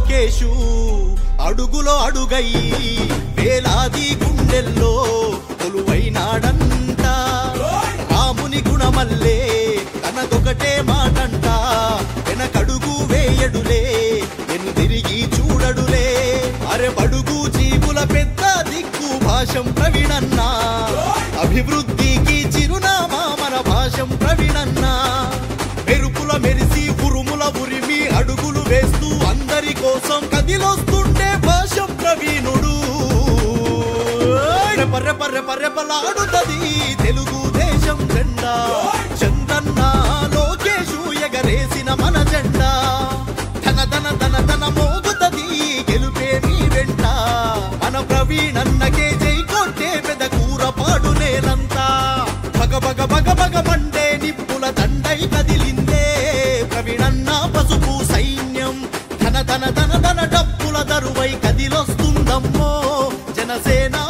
లోకేషు అడుగులో అడుగయ్యి వేలాది గుండెల్లో కొలువైనాడంట రాముని గుణమల్లే తనదొకటే మాటంట వెనకడుగు వేయడులే ఎను తిరిగి చూడడులే అరె బడుగు జీవుల పెద్ద దిక్కు భాషం ప్రవీణన్నా అభివృద్ధికి చిరునామా మన భాషం ప్రవీణన్నా మెరుపుల మెరిసి ఉరుముల ఉరిమి అడుగులు వేస్తూ అందరి కోసం కదిలొస్తుండే భాషం ప్రవీణుడు రెప రెప రెప రెపలాడుతది తెలుగు దేశం జెండా చందన్న లోకేషు ఎగరేసిన మన జెండా ధన ధన ధన ధన మోగుతది గెలుపే మీ వెంట మన ప్రవీణన్నకే జై కొట్టే పెద కూర పాడు నేలంతా బగ బగ బగ బగ మండే నిప్పుల దండై కదిలిందే ప్రవీణన్న పసుపు సైన్యం ధన ధన ధన ధన డప్పుల దరువై కదిలొస్తుందమ్మో జనసేన